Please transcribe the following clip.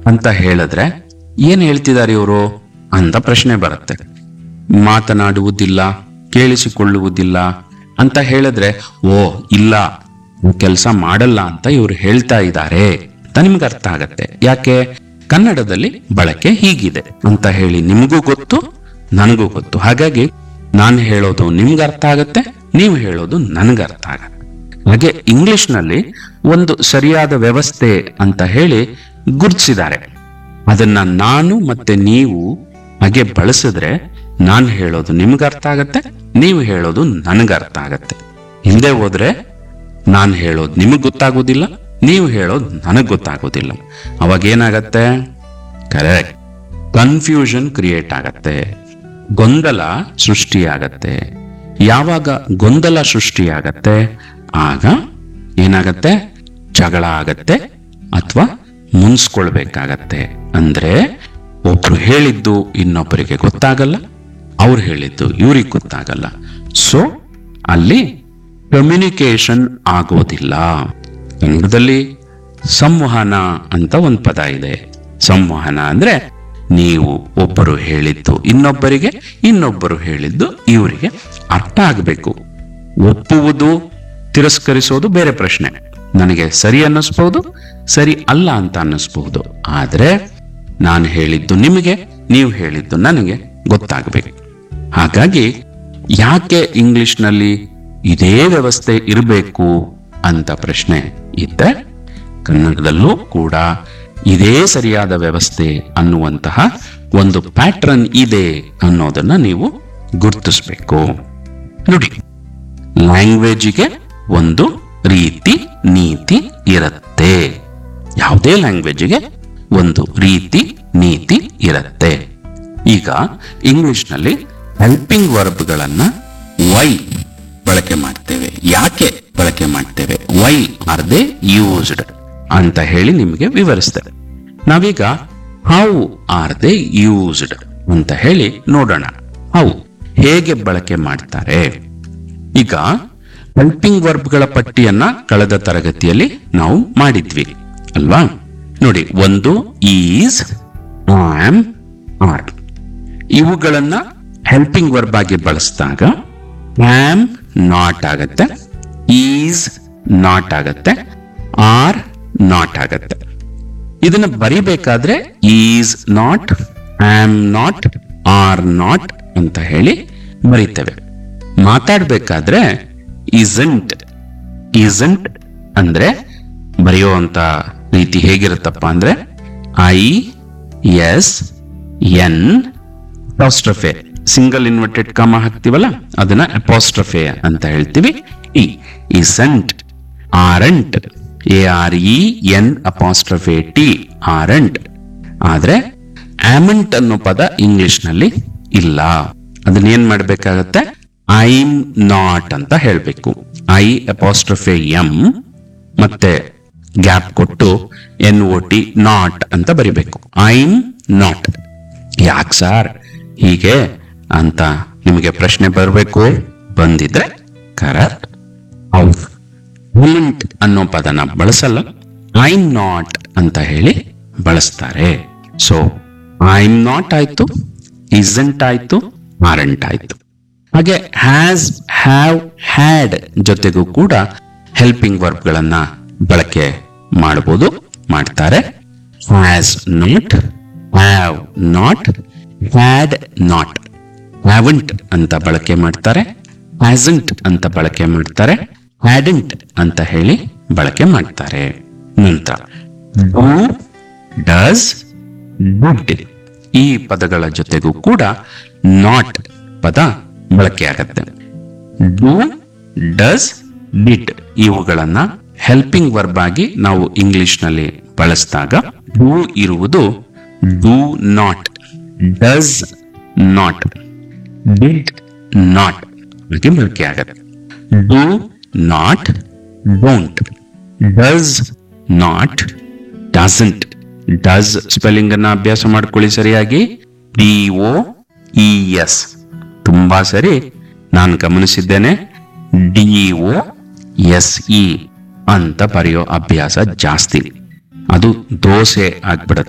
ಅಂತ ಹೇಳಿದ್ರೆ ಏನ್ ಹೇಳ್ತಿದ್ದಾರೆ ಇವರು ಅಂತ ಪ್ರಶ್ನೆ ಬರುತ್ತೆ ಮಾತನಾಡುವುದಿಲ್ಲ ಕೇಳಿಸಿಕೊಳ್ಳುವುದಿಲ್ಲ ಅಂತ ಹೇಳಿದ್ರೆ ಓ ಇಲ್ಲ ಕೆಲಸ ಮಾಡಲ್ಲ ಅಂತ ಇವರು ಹೇಳ್ತಾ ಇದ್ದಾರೆ ಅಂತ ನಿಮ್ಗೆ ಅರ್ಥ ಆಗತ್ತೆ ಯಾಕೆ ಕನ್ನಡದಲ್ಲಿ ಬಳಕೆ ಹೀಗಿದೆ ಅಂತ ಹೇಳಿ ನಿಮಗೂ ಗೊತ್ತು ನನಗೂ ಗೊತ್ತು ಹಾಗಾಗಿ ನಾನು ಹೇಳೋದು ನಿಮ್ಗೆ ಅರ್ಥ ಆಗತ್ತೆ ನೀವು ಹೇಳೋದು ನನಗೆ ಅರ್ಥ ಆಗತ್ತೆ ಹಾಗೆ ಇಂಗ್ಲಿಷ್ನಲ್ಲಿ ಒಂದು ಸರಿಯಾದ ವ್ಯವಸ್ಥೆ ಅಂತ ಹೇಳಿ ಗುರುತಿಸಿದ್ದಾರೆ ಅದನ್ನ ನಾನು ಮತ್ತೆ ನೀವು ಹಾಗೆ ಬಳಸಿದ್ರೆ ನಾನು ಹೇಳೋದು ನಿಮ್ಗೆ ಅರ್ಥ ಆಗತ್ತೆ ನೀವು ಹೇಳೋದು ನನಗೆ ಅರ್ಥ ಆಗತ್ತೆ ಹಿಂದೆ ಹೋದ್ರೆ ನಾನು ಹೇಳೋದು ನಿಮಗೆ ಗೊತ್ತಾಗೋದಿಲ್ಲ ನೀವು ಹೇಳೋದು ನನಗೆ ಗೊತ್ತಾಗೋದಿಲ್ಲ ಅವಾಗ ಏನಾಗತ್ತೆ ಕರೆಕ್ಟ್ ಕನ್ಫ್ಯೂಷನ್ ಕ್ರಿಯೇಟ್ ಆಗತ್ತೆ ಗೊಂದಲ ಸೃಷ್ಟಿಯಾಗತ್ತೆ ಯಾವಾಗ ಗೊಂದಲ ಸೃಷ್ಟಿಯಾಗತ್ತೆ ಆಗ ಏನಾಗತ್ತೆ ಜಗಳ ಆಗತ್ತೆ ಅಥವಾ ಮುನ್ಸ್ಕೊಳ್ಬೇಕಾಗತ್ತೆ ಅಂದ್ರೆ ಒಬ್ರು ಹೇಳಿದ್ದು ಇನ್ನೊಬ್ಬರಿಗೆ ಗೊತ್ತಾಗಲ್ಲ ಅವ್ರು ಹೇಳಿದ್ದು ಇವ್ರಿಗೆ ಗೊತ್ತಾಗಲ್ಲ ಸೊ ಅಲ್ಲಿ ಕಮ್ಯುನಿಕೇಶನ್ ಆಗೋದಿಲ್ಲ ಕನ್ನಡದಲ್ಲಿ ಸಂವಹನ ಅಂತ ಒಂದು ಪದ ಇದೆ ಸಂವಹನ ಅಂದ್ರೆ ನೀವು ಒಬ್ಬರು ಹೇಳಿದ್ದು ಇನ್ನೊಬ್ಬರಿಗೆ ಇನ್ನೊಬ್ಬರು ಹೇಳಿದ್ದು ಇವರಿಗೆ ಅರ್ಥ ಆಗಬೇಕು ಒಪ್ಪುವುದು ತಿರಸ್ಕರಿಸೋದು ಬೇರೆ ಪ್ರಶ್ನೆ ನನಗೆ ಸರಿ ಅನ್ನಿಸ್ಬಹುದು ಸರಿ ಅಲ್ಲ ಅಂತ ಅನ್ನಿಸ್ಬಹುದು ಆದ್ರೆ ನಾನು ಹೇಳಿದ್ದು ನಿಮಗೆ ನೀವು ಹೇಳಿದ್ದು ನನಗೆ ಗೊತ್ತಾಗಬೇಕು ಹಾಗಾಗಿ ಯಾಕೆ ಇಂಗ್ಲಿಷ್ನಲ್ಲಿ ಇದೇ ವ್ಯವಸ್ಥೆ ಇರಬೇಕು ಅಂತ ಪ್ರಶ್ನೆ ಇದ್ದೆ ಕನ್ನಡದಲ್ಲೂ ಕೂಡ ಇದೇ ಸರಿಯಾದ ವ್ಯವಸ್ಥೆ ಅನ್ನುವಂತಹ ಒಂದು ಪ್ಯಾಟ್ರನ್ ಇದೆ ಅನ್ನೋದನ್ನ ನೀವು ಗುರುತಿಸ್ಬೇಕು ನೋಡಿ ಲ್ಯಾಂಗ್ವೇಜಿಗೆ ಒಂದು ರೀತಿ ನೀತಿ ಇರುತ್ತೆ ಯಾವುದೇ ಲ್ಯಾಂಗ್ವೇಜಿಗೆ ಒಂದು ರೀತಿ ನೀತಿ ಇರುತ್ತೆ ಈಗ ಇಂಗ್ಲಿಷ್ನಲ್ಲಿ ಹೆಲ್ಪಿಂಗ್ ವರ್ಬ್ಗಳನ್ನ ವೈ ಬಳಕೆ ಮಾಡ್ತೇವೆ ಯಾಕೆ ಬಳಕೆ ಮಾಡ್ತೇವೆ ವೈ ಆರ್ ದೇ ಯೂಸ್ಡ್ ಅಂತ ಹೇಳಿ ನಿಮಗೆ ವಿವರಿಸ್ತೇವೆ ನಾವೀಗ ಹೌ ಆರ್ ದೇ ಯೂಸ್ಡ್ ಅಂತ ಹೇಳಿ ನೋಡೋಣ ಹೌ ಹೇಗೆ ಬಳಕೆ ಮಾಡ್ತಾರೆ ಈಗ ಹೆಲ್ಪಿಂಗ್ ವರ್ಬ್ಗಳ ಪಟ್ಟಿಯನ್ನ ಕಳೆದ ತರಗತಿಯಲ್ಲಿ ನಾವು ಮಾಡಿದ್ವಿ ಅಲ್ವಾ ನೋಡಿ ಒಂದು ಈಸ್ ಆಮ್ ಆರ್ ಇವುಗಳನ್ನ ಹೆಲ್ಪಿಂಗ್ ವರ್ಬ್ ಆಗಿ ಬಳಸಿದಾಗ ಆಮ್ ನಾಟ್ ಆಗತ್ತೆ ಈಸ್ ನಾಟ್ ಆಗತ್ತೆ ಆರ್ ನಾಟ್ ಆಗತ್ತೆ ಇದನ್ನ ಬರಿಬೇಕಾದ್ರೆ is not am not are not ಅಂತ ಹೇಳಿ ಬರೀತೇವೆ ಮಾತಾಡ್ಬೇಕಾದ್ರೆ ಇಸಂಟ್ ಇಸಂಟ್ ಅಂದ್ರೆ ಬರೆಯುವಂತ ರೀತಿ ಹೇಗಿರುತ್ತಪ್ಪ ಅಂದ್ರೆ I S N apostrophe single inverted comma ಹಾಕ್ತಿವಲ್ಲ ಅದನ್ನ ಅಪಾಸ್ಟ್ರಫೆ ಅಂತ ಹೇಳ್ತೀವಿ ಇ isn't aren't A R E N apostrophe T aren't ಆದ್ರೆ ಆಮೆಂಟ್ ಅನ್ನೋ ಪದ ಇಂಗ್ಲಿಷ್ ನಲ್ಲಿ ಇಲ್ಲ ಅದನ್ನ ಏನ್ ಮಾಡ್ಬೇಕಾಗತ್ತೆ ಐಮ್ ನಾಟ್ ಅಂತ ಹೇಳ್ಬೇಕು ಐ ಅಪಾಸ್ಟ್ರಫೆ ಎಂ ಮತ್ತೆ ಗ್ಯಾಪ್ ಕೊಟ್ಟು ಎನ್ ಒ ಟಿ ನಾಟ್ ಅಂತ ಬರಿಬೇಕು ಐಮ್ ನಾಟ್ ಯಾಕೆ ಸಾರ್ ಹೀಗೆ ಅಂತ ನಿಮಗೆ ಪ್ರಶ್ನೆ ಬರಬೇಕು ಬಂದಿದ್ರೆ ಕರೆಕ್ಟ್ ಹೌದು ವುಮೆಂಟ್ ಅನ್ನೋ ಪದನ ಬಳಸಲ್ಲ ಐಮ್ ನಾಟ್ ಅಂತ ಹೇಳಿ ಬಳಸ್ತಾರೆ ಸೊ ಐಮ್ ನಾಟ್ ಆಯ್ತು ಇಸಂಟ್ ಆಯ್ತು ಆರಂಟ್ ಆಯ್ತು ಹಾಗೆ ಹ್ಯಾಸ್ ಹ್ಯಾವ್ ಹ್ಯಾಡ್ ಜೊತೆಗೂ ಕೂಡ ಹೆಲ್ಪಿಂಗ್ ವರ್ಬ್ಗಳನ್ನ ಬಳಕೆ ಮಾಡಬಹುದು ಮಾಡ್ತಾರೆ has not have not had not haven't ಅಂತ ಬಳಕೆ ಮಾಡ್ತಾರೆ ಹ್ಯಾಸಂಟ್ ಅಂತ ಬಳಕೆ ಮಾಡ್ತಾರೆ ಹ್ಯಾಡೆಂಟ್ ಅಂತ ಹೇಳಿ ಬಳಕೆ ಮಾಡ್ತಾರೆ ನಂತರ ಡೂ ಡಸ್ ಡುಡ್ ಈ ಪದಗಳ ಜೊತೆಗೂ ಕೂಡ ನಾಟ್ ಪದ ಬಳಕೆ ಆಗತ್ತೆ ಡೂ ಡಸ್ ಡಿಡ್ ಇವುಗಳನ್ನ ಹೆಲ್ಪಿಂಗ್ ವರ್ಬ್ ಆಗಿ ನಾವು ಇಂಗ್ಲಿಷ್ ನಲ್ಲಿ ಬಳಸಿದಾಗ ಡೂ ಇರುವುದು do not does not did not ಹಾಗೆ ಬಳಕೆ ಆಗತ್ತೆ do not don't does not doesn't does spelling ಅನ್ನ ಅಭ್ಯಾಸ ಮಾಡ್ಕೊಳ್ಳಿ ಸರಿಯಾಗಿ ಡಿ ಒ ಇ ಎಸ್ ತುಂಬಾ ಸರಿ ನಾನು ಗಮನಿಸಿದ್ದೇನೆ ಡಿ ಒ ಎಸ್ ಇ ಅಂತ ಬರೆಯೋ ಅಭ್ಯಾಸ ಜಾಸ್ತಿ ಅದು ದೋಸೆ ಆಗ್ಬಿಡುತ್ತೆ